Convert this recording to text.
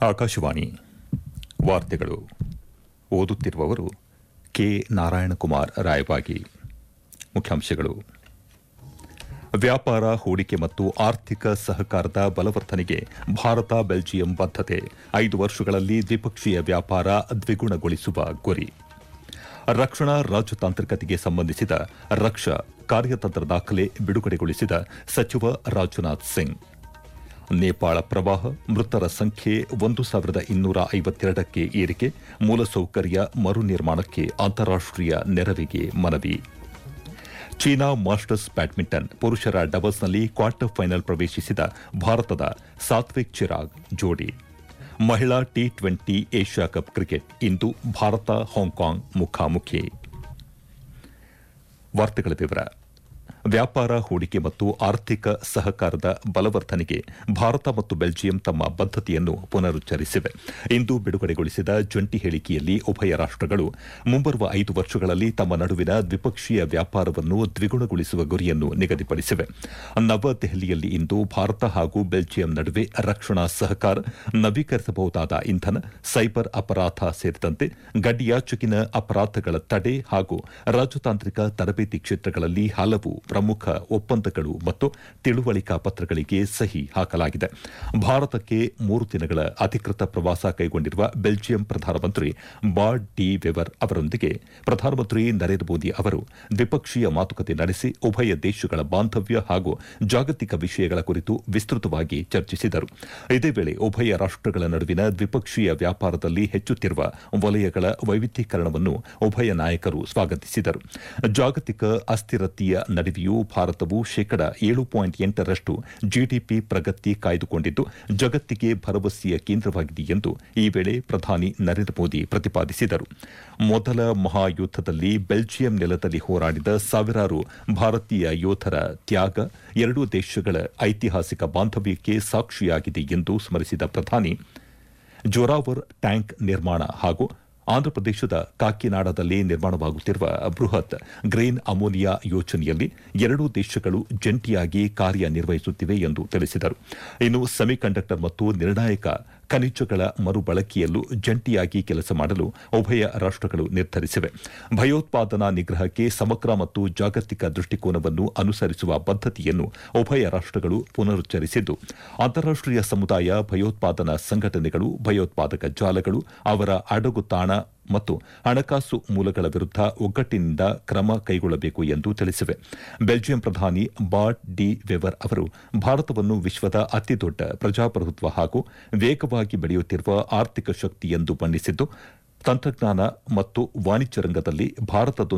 ಆಕಾಶವಾಣಿ ವಾರ್ತೆಗಳು ಓದುತ್ತಿರುವವರು ಕೆ ನಾರಾಯಣಕುಮಾರ್ ರಾಯಬಾಗಿ ಮುಖ್ಯಾಂಶಗಳು ವ್ಯಾಪಾರ ಹೂಡಿಕೆ ಮತ್ತು ಆರ್ಥಿಕ ಸಹಕಾರದ ಬಲವರ್ಧನೆಗೆ ಭಾರತ ಬೆಲ್ಜಿಯಂ ಬದ್ಧತೆ ಐದು ವರ್ಷಗಳಲ್ಲಿ ದ್ವಿಪಕ್ಷೀಯ ವ್ಯಾಪಾರ ದ್ವಿಗುಣಗೊಳಿಸುವ ಗುರಿ ರಕ್ಷಣಾ ರಾಜತಾಂತ್ರಿಕತೆಗೆ ಸಂಬಂಧಿಸಿದ ರಕ್ಷಾ ಕಾರ್ಯತಂತ್ರ ದಾಖಲೆ ಬಿಡುಗಡೆಗೊಳಿಸಿದ ಸಚಿವ ರಾಜನಾಥ್ ಸಿಂಗ್ ನೇಪಾಳ ಪ್ರವಾಹ ಮೃತರ ಸಂಖ್ಯೆ ಒಂದು ಸಾವಿರದ ಇನ್ನೂರ ಐವತ್ತೆರಡಕ್ಕೆ ಏರಿಕೆ ಮೂಲಸೌಕರ್ಯ ಮರು ನಿರ್ಮಾಣಕ್ಕೆ ಅಂತಾರಾಷ್ಟೀಯ ನೆರವಿಗೆ ಮನವಿ ಚೀನಾ ಮಾಸ್ಟರ್ಸ್ ಬ್ಯಾಡ್ಮಿಂಟನ್ ಪುರುಷರ ಡಬಲ್ಸ್ನಲ್ಲಿ ಕ್ವಾರ್ಟರ್ ಫೈನಲ್ ಪ್ರವೇಶಿಸಿದ ಭಾರತದ ಸಾತ್ವಿಕ್ ಚಿರಾಗ್ ಜೋಡಿ ಮಹಿಳಾ T twenty Asia cup cricket ಇಂದು ಭಾರತ ಹಾಂಕಾಂಗ್ ಮುಖಾಮುಖಿ ವಾರ್ತೆಗಳ ವಿವರ ವ್ಯಾಪಾರ ಹೂಡಿಕೆ ಮತ್ತು ಆರ್ಥಿಕ ಸಹಕಾರದ ಬಲವರ್ಧನೆಗೆ ಭಾರತ ಮತ್ತು ಬೆಲ್ಜಿಯಂ ತಮ್ಮ ಬದ್ಧತೆಯನ್ನು ಪುನರುಚ್ಚರಿಸಿವೆ ಇಂದು ಬಿಡುಗಡೆಗೊಳಿಸಿದ ಜಂಟಿ ಹೇಳಿಕೆಯಲ್ಲಿ ಉಭಯ ರಾಷ್ಟಗಳು ಮುಂಬರುವ ಐದು ವರ್ಷಗಳಲ್ಲಿ ತಮ್ಮ ನಡುವಿನ ದ್ವಿಪಕ್ಷೀಯ ವ್ಯಾಪಾರವನ್ನು ದ್ವಿಗುಣಗೊಳಿಸುವ ಗುರಿಯನ್ನು ನಿಗದಿಪಡಿಸಿವೆ ನವದೆಹಲಿಯಲ್ಲಿ ಇಂದು ಭಾರತ ಹಾಗೂ ಬೆಲ್ಜಿಯಂ ನಡುವೆ ರಕ್ಷಣಾ ಸಹಕಾರ ನವೀಕರಿಸಬಹುದಾದ ಇಂಧನ ಸೈಬರ್ ಅಪರಾಧ ಸೇರಿದಂತೆ ಗಡಿಯಾಚೆಗಿನ ಅಪರಾಧಗಳ ತಡೆ ಹಾಗೂ ರಾಜತಾಂತ್ರಿಕ ತರಬೇತಿ ಕ್ಷೇತ್ರಗಳಲ್ಲಿ ಹಲವು ಪ್ರಮುಖ ಒಪ್ಪಂದಗಳು ಮತ್ತು ತಿಳುವಳಿಕಾ ಪತ್ರಗಳಿಗೆ ಸಹಿ ಹಾಕಲಾಗಿದೆ ಭಾರತಕ್ಕೆ ಮೂರು ದಿನಗಳ ಅಧಿಕೃತ ಪ್ರವಾಸ ಕೈಗೊಂಡಿರುವ ಬೆಲ್ಜಿಯಂ ಪ್ರಧಾನಮಂತ್ರಿ ಬಾಡ್ ಡಿ ವೆವರ್ ಅವರೊಂದಿಗೆ ಪ್ರಧಾನಮಂತ್ರಿ ನರೇಂದ್ರ ಮೋದಿ ಅವರು ದ್ವಿಪಕ್ಷೀಯ ಮಾತುಕತೆ ನಡೆಸಿ ಉಭಯ ದೇಶಗಳ ಬಾಂಧವ್ಯ ಹಾಗೂ ಜಾಗತಿಕ ವಿಷಯಗಳ ಕುರಿತು ವಿಸ್ತೃತವಾಗಿ ಚರ್ಚಿಸಿದರು ಇದೇ ವೇಳೆ ಉಭಯ ರಾಷ್ಟಗಳ ನಡುವಿನ ದ್ವಿಪಕ್ಷೀಯ ವ್ಯಾಪಾರದಲ್ಲಿ ಹೆಚ್ಚುತ್ತಿರುವ ವಲಯಗಳ ವೈವಿಧ್ಯೀಕರಣವನ್ನು ಉಭಯ ನಾಯಕರು ಸ್ವಾಗತಿಸಿದರು ಜಾಗತಿಕ ಅಸ್ಥಿರತೆಯ ನಡುವೆಯೂ ಭಾರತವು ಶೇಕಡ ಏಳು ಪಾಯಿಂಟ್ ಎಂಟರಷ್ಟು ಜಿಡಿಪಿ ಪ್ರಗತಿ ಕಾಯ್ದುಕೊಂಡಿದ್ದು ಜಗತ್ತಿಗೆ ಭರವಸೆಯ ಕೇಂದ್ರವಾಗಿದೆ ಎಂದು ಈ ವೇಳೆ ಪ್ರಧಾನಿ ನರೇಂದ್ರ ಮೋದಿ ಪ್ರತಿಪಾದಿಸಿದರು ಮೊದಲ ಮಹಾಯುದ್ದದಲ್ಲಿ ಬೆಲ್ಜಿಯಂ ನೆಲದಲ್ಲಿ ಹೋರಾಡಿದ ಸಾವಿರಾರು ಭಾರತೀಯ ಯೋಧರ ತ್ಯಾಗ ಎರಡೂ ದೇಶಗಳ ಐತಿಹಾಸಿಕ ಬಾಂಧವ್ಯಕ್ಕೆ ಸಾಕ್ಷಿಯಾಗಿದೆ ಎಂದು ಸ್ಮರಿಸಿದ ಪ್ರಧಾನಿ ಜೋರಾವರ್ ಟ್ಯಾಂಕ್ ನಿರ್ಮಾಣ ಹಾಗೂ ಆಂಧ್ರಪ್ರದೇಶದ ಕಾಕಿನಾಡದಲ್ಲಿ ನಿರ್ಮಾಣವಾಗುತ್ತಿರುವ ಬೃಹತ್ ಗ್ರೇನ್ ಅಮೋನಿಯಾ ಯೋಜನೆಯಲ್ಲಿ ಎರಡೂ ದೇಶಗಳು ಜಂಟಿಯಾಗಿ ಕಾರ್ಯನಿರ್ವಹಿಸುತ್ತಿವೆ ಎಂದು ತಿಳಿಸಿದರು ಇನ್ನು ಸೆಮಿಕಂಡಕ್ಟರ್ ಮತ್ತು ನಿರ್ಣಾಯಕ ಖನಿಜಗಳ ಮರುಬಳಕೆಯಲ್ಲೂ ಜಂಟಿಯಾಗಿ ಕೆಲಸ ಮಾಡಲು ಉಭಯ ರಾಷ್ಟಗಳು ನಿರ್ಧರಿಸಿವೆ ಭಯೋತ್ಪಾದನಾ ನಿಗ್ರಹಕ್ಕೆ ಸಮಗ್ರ ಮತ್ತು ಜಾಗತಿಕ ದೃಷ್ಟಿಕೋನವನ್ನು ಅನುಸರಿಸುವ ಬದ್ಧತೆಯನ್ನು ಉಭಯ ರಾಷ್ಟಗಳು ಪುನರುಚ್ಚರಿಸಿದ್ದು ಅಂತಾರಾಷ್ಟೀಯ ಸಮುದಾಯ ಭಯೋತ್ಪಾದನಾ ಸಂಘಟನೆಗಳು ಭಯೋತ್ಪಾದಕ ಜಾಲಗಳು ಅವರ ಅಡಗುತಾಣ ಮತ್ತು ಹಣಕಾಸು ಮೂಲಗಳ ವಿರುದ್ಧ ಒಗ್ಗಟ್ಟಿನಿಂದ ಕ್ರಮ ಕೈಗೊಳ್ಳಬೇಕು ಎಂದು ತಿಳಿಸಿವೆ ಬೆಲ್ಜಿಯಂ ಪ್ರಧಾನಿ ಬಾಡ್ ಡಿ ವೆವರ್ ಅವರು ಭಾರತವನ್ನು ವಿಶ್ವದ ಅತಿದೊಡ್ಡ ಪ್ರಜಾಪ್ರಭುತ್ವ ಹಾಗೂ ವೇಗವಾಗಿ ಬೆಳೆಯುತ್ತಿರುವ ಆರ್ಥಿಕ ಶಕ್ತಿ ಎಂದು ಬಣ್ಣಿಸಿದ್ದು ತಂತ್ರಜ್ಞಾನ ಮತ್ತು ವಾಣಿಜ್ಯ ರಂಗದಲ್ಲಿ ಭಾರತದೊಂದಿಗೆ